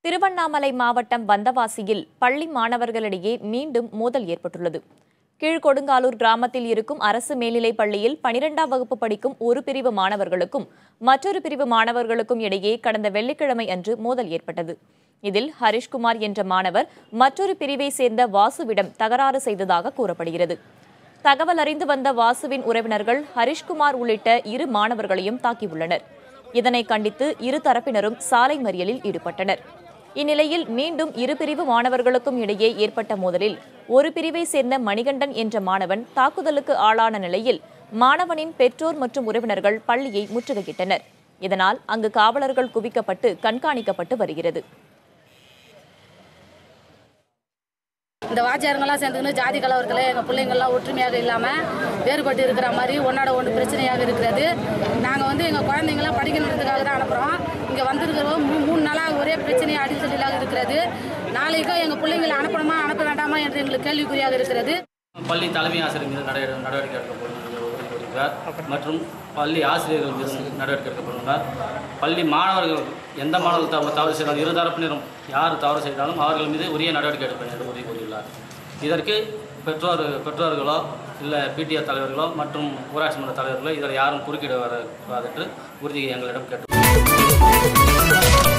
திருவண்ணாமலை மாவட்டம் வந்தவாசியில் பள்ளி மாணவர்களிடையே மீண்டும் மோதல் ஏற்பட்டுள்ளது கீழ்கொடுங்காலூர் கிராமத்தில் இருக்கும் அரசு மேல்நிலைப் பள்ளியில் பனிரெண்டாம் வகுப்பு படிக்கும் ஒரு பிரிவு மாணவர்களுக்கும் மற்றொரு பிரிவு மாணவர்களுக்கும் இடையே கடந்த வெள்ளிக்கிழமை அன்று மோதல் ஏற்பட்டது இதில் ஹரிஷ்குமார் என்ற மாணவர் மற்றொரு பிரிவை சேர்ந்த வாசுவிடம் தகராறு செய்ததாக கூறப்படுகிறது தகவல் அறிந்து வந்த வாசுவின் உறவினர்கள் ஹரிஷ்குமார் உள்ளிட்ட இரு மாணவர்களையும் தாக்கியுள்ளனர் இதனை கண்டித்து இரு தரப்பினரும் சாலை மறியலில் ஈடுபட்டனர் இந்நிலையில் மீண்டும் இரு பிரிவு மாணவர்களுக்கும் இடையே ஏற்பட்ட மோதலில் ஒரு பிரிவை சேர்ந்த மணிகண்டன் என்ற மாணவன் தாக்குதலுக்கு ஆளான நிலையில் மாணவனின் பெற்றோர் மற்றும் உறவினர்கள் பள்ளியை முற்றுகையிட்டனர் இதனால் அங்கு காவலர்கள் குவிக்கப்பட்டு கண்காணிக்கப்பட்டு வருகிறது இந்த வாத்தியாருங்கெல்லாம் சேர்ந்துக்கின்னு ஜாதி கலவரத்தில் எங்கள் பிள்ளைங்கள்லாம் ஒற்றுமையாக இல்லாமல் வேறுபட்டு இருக்கிற மாதிரி ஒன்றோட ஒன்று பிரச்சனையாக இருக்கிறது நாங்கள் வந்து எங்கள் குழந்தைங்களாம் படிக்கணுன்றதுக்காக தான் அனுப்புகிறோம் இங்கே வந்திருக்கிறவங்க மூ மூணு நாளாக ஒரே பிரச்சனையாக அடித்தலாக இருக்கிறது நாளைக்கும் எங்கள் பிள்ளைங்களை அனுப்பணுமா அனுப்ப வேண்டாமா என்று எங்களுக்கு கேள்விக்குறியாக இருக்கிறது பள்ளி தலைமை ஆசிரியர் மீது நடவடிக்கை நடவடிக்கை எடுக்கப்படும் என்று கூறியிருக்கிறார் மற்றும் பள்ளி ஆசிரியர்கள் மீது நடவடிக்கை எடுக்கப்படுகிறார் பள்ளி மாணவர்கள் எந்த மாணவர்கள் தவறு தவறு செய்தாலும் இரு தரப்பினரும் யார் தவறு செய்தாலும் அவர்கள் மீது உரிய நடவடிக்கை எடுப்பேன் என்று உறுதி கூறியுள்ளார் இதற்கு பெற்றோர் பெற்றோர்களோ இல்லை பிடிஆர் தலைவர்களோ மற்றும் ஊராட்சி மன்ற தலைவர்களோ இதில் யாரும் குறுக்கிட வர என்று உறுதியை எங்களிடம் கேட்டு